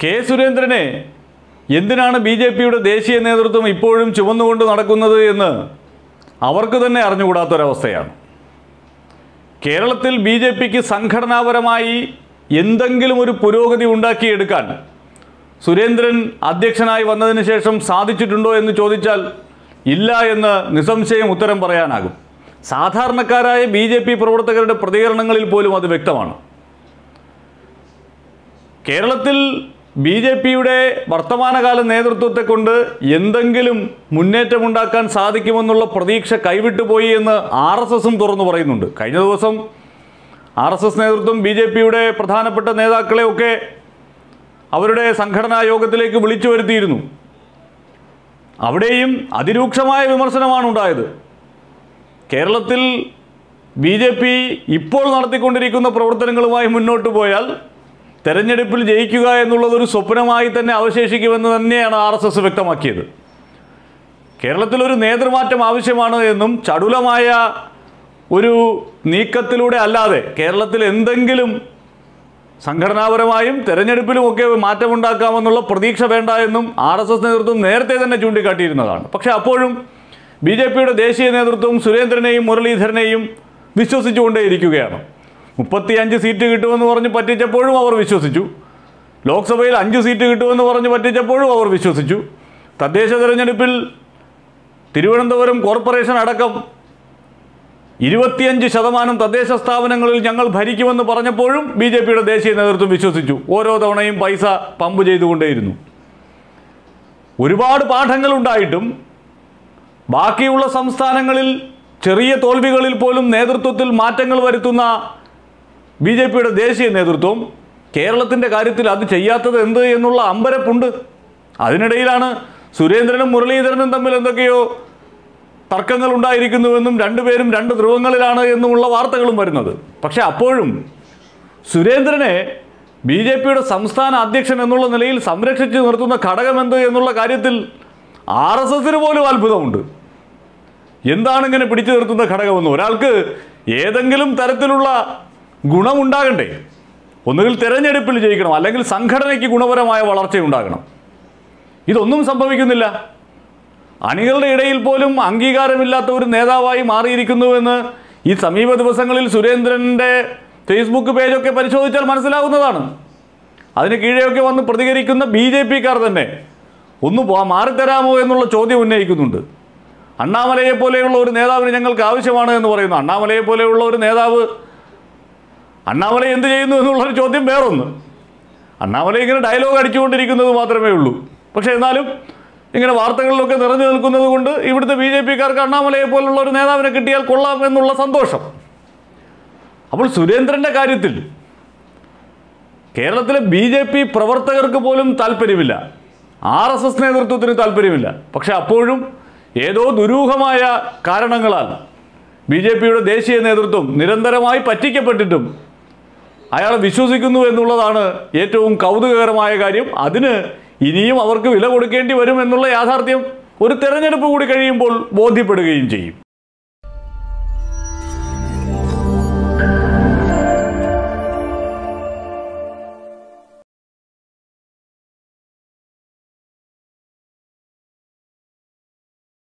K സുരേന്ദ്രനെ എന്തിനാണ് B J പിയുടെ ദേശീയ നേതൃത്വം ഇപ്പോഴും ചുമന്നുകൊണ്ട് നടക്കുന്നത് എന്ന് അവർക്ക് തന്നെ അറിഞ്ഞുകൂടാത്തൊരവസ്ഥയാണ് കേരളത്തിൽ ബി ജെ പിക്ക് സംഘടനാപരമായി എന്തെങ്കിലും ഒരു പുരോഗതി ഉണ്ടാക്കിയെടുക്കാൻ സുരേന്ദ്രൻ അധ്യക്ഷനായി വന്നതിന് ശേഷം സാധിച്ചിട്ടുണ്ടോ എന്ന് ചോദിച്ചാൽ ഇല്ല എന്ന് നിസ്സംശയം ഉത്തരം പറയാനാകും സാധാരണക്കാരായ ബി ജെ പി പ്രവർത്തകരുടെ പ്രതികരണങ്ങളിൽ പോലും അത് വ്യക്തമാണ് കേരളത്തിൽ ബി ജെ പിയുടെ വർത്തമാനകാല നേതൃത്വത്തെ കൊണ്ട് എന്തെങ്കിലും മുന്നേറ്റമുണ്ടാക്കാൻ സാധിക്കുമെന്നുള്ള പ്രതീക്ഷ കൈവിട്ടുപോയി എന്ന് ആർ എസ് എസും തുറന്നു പറയുന്നുണ്ട് കഴിഞ്ഞ ദിവസം ആർ എസ് എസ് നേതൃത്വം ബി ജെ പിയുടെ പ്രധാനപ്പെട്ട നേതാക്കളെയൊക്കെ അവരുടെ സംഘടനാ യോഗത്തിലേക്ക് വിളിച്ചു വരുത്തിയിരുന്നു അവിടെയും അതിരൂക്ഷമായ വിമർശനമാണ് ഉണ്ടായത് കേരളത്തിൽ ബി ജെ പി ഇപ്പോൾ നടത്തിക്കൊണ്ടിരിക്കുന്ന പ്രവർത്തനങ്ങളുമായി മുന്നോട്ട് പോയാൽ തെരഞ്ഞെടുപ്പിൽ ജയിക്കുക എന്നുള്ളതൊരു സ്വപ്നമായി തന്നെ അവശേഷിക്കുമെന്ന് തന്നെയാണ് ആർ എസ് എസ് വ്യക്തമാക്കിയത് കേരളത്തിലൊരു നേതൃമാറ്റം ആവശ്യമാണ് എന്നും ചടുലമായ ഒരു നീക്കത്തിലൂടെ അല്ലാതെ കേരളത്തിൽ എന്തെങ്കിലും സംഘടനാപരമായും തെരഞ്ഞെടുപ്പിലുമൊക്കെ മാറ്റമുണ്ടാക്കാമെന്നുള്ള പ്രതീക്ഷ വേണ്ട എന്നും ആർ എസ് എസ് നേതൃത്വം നേരത്തെ തന്നെ ചൂണ്ടിക്കാട്ടിയിരുന്നതാണ് പക്ഷേ അപ്പോഴും ബി ജെ പിയുടെ ദേശീയ നേതൃത്വം സുരേന്ദ്രനെയും മുരളീധരനെയും വിശ്വസിച്ചുകൊണ്ടേയിരിക്കുകയാണ് മുപ്പത്തിയഞ്ച് സീറ്റ് കിട്ടുമെന്ന് പറഞ്ഞ് പറ്റിച്ചപ്പോഴും അവർ വിശ്വസിച്ചു ലോക്സഭയിൽ അഞ്ച് സീറ്റ് കിട്ടുമെന്ന് പറഞ്ഞ് പറ്റിച്ചപ്പോഴും അവർ വിശ്വസിച്ചു തദ്ദേശ തെരഞ്ഞെടുപ്പിൽ തിരുവനന്തപുരം കോർപ്പറേഷൻ അടക്കം ഇരുപത്തിയഞ്ച് ശതമാനം തദ്ദേശ സ്ഥാപനങ്ങളിൽ ഞങ്ങൾ ഭരിക്കുമെന്ന് പറഞ്ഞപ്പോഴും ബി ജെ പിയുടെ ദേശീയ നേതൃത്വം വിശ്വസിച്ചു ഓരോ തവണയും പൈസ പമ്പ് ചെയ്തുകൊണ്ടേയിരുന്നു ഒരുപാട് പാഠങ്ങളുണ്ടായിട്ടും ബാക്കിയുള്ള സംസ്ഥാനങ്ങളിൽ ചെറിയ തോൽവികളിൽ പോലും നേതൃത്വത്തിൽ മാറ്റങ്ങൾ വരുത്തുന്ന ബി ജെ പിയുടെ ദേശീയ നേതൃത്വം കേരളത്തിൻ്റെ കാര്യത്തിൽ അത് ചെയ്യാത്തത് എന്ത് എന്നുള്ള അമ്പരപ്പുണ്ട് അതിനിടയിലാണ് സുരേന്ദ്രനും മുരളീധരനും തമ്മിൽ എന്തൊക്കെയോ തർക്കങ്ങൾ ഉണ്ടായിരിക്കുന്നുവെന്നും രണ്ടുപേരും രണ്ട് ധ്രുവങ്ങളിലാണ് എന്നുമുള്ള വാർത്തകളും വരുന്നത് പക്ഷേ അപ്പോഴും സുരേന്ദ്രനെ ബി ജെ പിയുടെ സംസ്ഥാന അധ്യക്ഷൻ എന്നുള്ള നിലയിൽ സംരക്ഷിച്ച് നിർത്തുന്ന ഘടകമെന്ത് എന്നുള്ള കാര്യത്തിൽ ആർ എസ് എസിന് പോലും അത്ഭുതമുണ്ട് എന്താണ് ഇങ്ങനെ പിടിച്ചു നിർത്തുന്ന ഘടകമെന്ന് ഒരാൾക്ക് ഏതെങ്കിലും തരത്തിലുള്ള ഗുണമുണ്ടാകണ്ടേ ഒന്നുകിൽ തെരഞ്ഞെടുപ്പിൽ ജയിക്കണം അല്ലെങ്കിൽ സംഘടനയ്ക്ക് ഗുണപരമായ വളർച്ചയുണ്ടാകണം ഇതൊന്നും സംഭവിക്കുന്നില്ല അണികളുടെ ഇടയിൽ പോലും അംഗീകാരമില്ലാത്ത ഒരു നേതാവായി മാറിയിരിക്കുന്നുവെന്ന് ഈ സമീപ ദിവസങ്ങളിൽ സുരേന്ദ്രൻ്റെ ഫേസ്ബുക്ക് പേജൊക്കെ പരിശോധിച്ചാൽ മനസ്സിലാവുന്നതാണ് അതിന് കീഴെയൊക്കെ വന്ന് പ്രതികരിക്കുന്ന ബി ജെ പിക്കാർ തന്നെ ഒന്ന് പോ- മാറിത്തരാമോ എന്നുള്ള ചോദ്യം ഉന്നയിക്കുന്നുണ്ട് അണ്ണാമലയെ പോലെയുള്ള ഒരു നേതാവിന് ഞങ്ങൾക്ക് ആവശ്യമാണ് എന്ന് പറയുന്നു അണ്ണാമലയെ പോലെയുള്ള ഒരു നേതാവ് അണ്ണാമല എന്ത് ചെയ്യുന്നു എന്നുള്ളൊരു ചോദ്യം വേറൊന്ന് അണ്ണാമല ഇങ്ങനെ ഡയലോഗ് അടിച്ചുകൊണ്ടിരിക്കുന്നത് മാത്രമേ ഉള്ളൂ പക്ഷേ എന്നാലും ഇങ്ങനെ വാർത്തകളിലൊക്കെ നിറഞ്ഞു നിൽക്കുന്നത് കൊണ്ട് ഇവിടുത്തെ ബി ജെ പിക്കാർക്ക് അണ്ണാമലയെ പോലുള്ള ഒരു നേതാവിനെ കിട്ടിയാൽ കൊള്ളാം എന്നുള്ള സന്തോഷം അപ്പോൾ സുരേന്ദ്രൻ്റെ കാര്യത്തിൽ കേരളത്തിലെ ബി ജെ പി പ്രവർത്തകർക്ക് പോലും താല്പര്യമില്ല ആർ എസ് എസ് നേതൃത്വത്തിന് താല്പര്യമില്ല പക്ഷെ അപ്പോഴും ഏതോ ദുരൂഹമായ കാരണങ്ങളാൽ ബി ജെ പിയുടെ ദേശീയ നേതൃത്വം നിരന്തരമായി പറ്റിക്കപ്പെട്ടിട്ടും അയാളെ വിശ്വസിക്കുന്നു എന്നുള്ളതാണ് ഏറ്റവും കൗതുകകരമായ കാര്യം അതിന് ഇനിയും അവർക്ക് വില കൊടുക്കേണ്ടി വരും എന്നുള്ള യാഥാർത്ഥ്യം ഒരു തെരഞ്ഞെടുപ്പ് കൂടി കഴിയുമ്പോൾ ബോധ്യപ്പെടുകയും ചെയ്യും